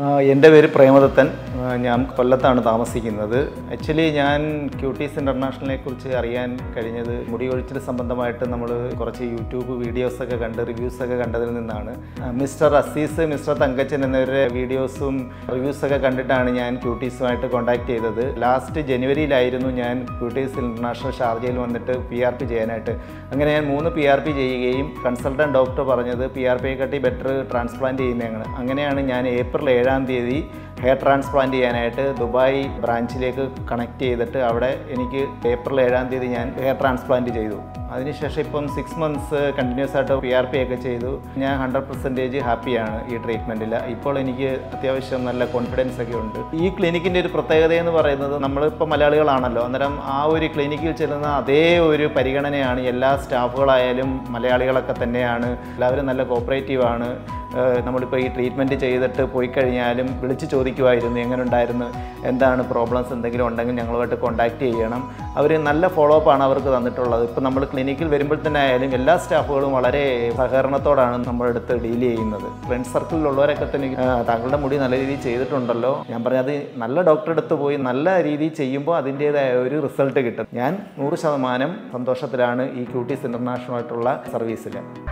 ആ, എൻ്റെ പേര് പ്രേമദത്തൻ ആ, ഞാൻ കൊല്ലത്താണ് താമസിക്കുന്നത് ആക്ച്വലി ഞാൻ ക്യൂട്ടീസ് ഇൻ്റർനാഷണലിനെ കുറിച്ച് അറിയാൻ കഴിഞ്ഞത് മുടി കൊഴിച്ചിൽ സംബന്ധമായിട്ട് നമ്മൾ കുറച്ച് യൂട്യൂബ് വീഡിയോസൊക്കെ കണ്ട് റിവ്യൂസൊക്കെ കണ്ടതിൽ നിന്നാണ് ആ, മിസ്റ്റർ അസീസ് മിസ്റ്റർ തങ്കച്ചൻ എന്നിവരുടെ വീഡിയോസും റിവ്യൂസൊക്കെ കണ്ടിട്ടാണ് ഞാൻ ക്യൂട്ടീസുമായിട്ട് കോൺടാക്ട് ചെയ്തത് ലാസ്റ്റ് ജനുവരിയിലായിരുന്നു ഞാൻ ക്യൂട്ടീസ് ഇൻ്റർനാഷണൽ ഷാർജയിൽ വന്നിട്ട് പി ആർ പി ചെയ്യാനായിട്ട് അങ്ങനെ ഞാൻ മൂന്ന് പി ആർ പി ചെയ്യുകയും കൺസൾട്ടൻറ്റ് ഡോക്ടർ പറഞ്ഞത് പി ആർ പിയെ കാട്ടി ബെറ്റർ ട്രാൻസ്പ്ലാന്റ് ചെയ്യുന്നതാണ് അങ്ങനെയാണ് ഞാൻ ഏപ്രിൽ ഏഴാം തീയതി ഹെയർ ട്രാൻസ്പ്ലാന്റ് ചെയ്യാനായിട്ട് ദുബായ് ബ്രാഞ്ചിലേക്ക് കണക്ട് ചെയ്തിട്ട് അവിടെ എനിക്ക് ഏപ്രിൽ ഏഴാം തീയതി ഞാൻ ഹെയർ ട്രാൻസ്പ്ലാന്റ് ചെയ്തു അതിനുശേഷം ഇപ്പം സിക്സ് മന്ത്സ് കണ്ടിന്യൂസ് ആയിട്ട് പി ആർ പി ഒക്കെ ചെയ്തു ഞാൻ ഹൺഡ്രഡ് പെർസെൻറ്റേജ് ഹാപ്പിയാണ് ഈ ട്രീറ്റ്മെൻറ്റിൽ ഇപ്പോൾ എനിക്ക് അത്യാവശ്യം നല്ല കോൺഫിഡൻസ് ഒക്കെ ഉണ്ട് ഈ ക്ലിനിക്കിൻ്റെ ഒരു പ്രത്യേകത എന്ന് പറയുന്നത് നമ്മളിപ്പോൾ മലയാളികളാണല്ലോ അന്നേരം ആ ഒരു ക്ലിനിക്കിൽ ചെല്ലുന്ന അതേ ഒരു പരിഗണനയാണ് എല്ലാ സ്റ്റാഫുകളായാലും മലയാളികളൊക്കെ തന്നെയാണ് എല്ലാവരും നല്ല കോപ്പറേറ്റീവ് ആണ് ഏഹ് നമ്മളിപ്പോൾ ഈ ട്രീറ്റ്മെൻറ്റ് ചെയ്തിട്ട് പോയി കഴിഞ്ഞാലും വിളിച്ച് ചോദിക്കുമായിരുന്നു എങ്ങനെ ഉണ്ടായിരുന്നു എന്താണ് പ്രോബ്ലംസ് എന്തെങ്കിലും ഉണ്ടെങ്കിൽ ഞങ്ങളുമായിട്ട് കോൺടാക്റ്റ് ചെയ്യണം അവർ നല്ല ഫോളോ അപ്പ് ആണ് അവർക്ക് തന്നിട്ടുള്ളത് ഇപ്പോൾ നമ്മൾ ക്ലിനിക്കിൽ വരുമ്പോൾ തന്നെ ആയാലും എല്ലാ സ്റ്റാഫുകളും വളരെ സഹകരണത്തോടാണ് നമ്മുടെ അടുത്ത് ഡീൽ ചെയ്യുന്നത് ഫ്രണ്ട് സർക്കിളിലുള്ളവരൊക്കെ തന്നെ "ആ, താങ്കളുടെ മുടി നല്ല രീതിയിൽ ചെയ്തിട്ടുണ്ടല്ലോ ഞാൻ പറഞ്ഞത് നല്ല ഡോക്ടറെ അടുത്ത് പോയി നല്ല രീതിയിൽ ചെയ്യുമ്പോൾ അതിൻ്റേതായ ഒരു റിസൾട്ട് കിട്ടും ഞാൻ നൂറ് ശതമാനം സന്തോഷത്തിലാണ് ഈ ക്യൂട്ടീസ് ഇൻ്റർനാഷണൽ ആയിട്ടുള്ള സർവീസിൽ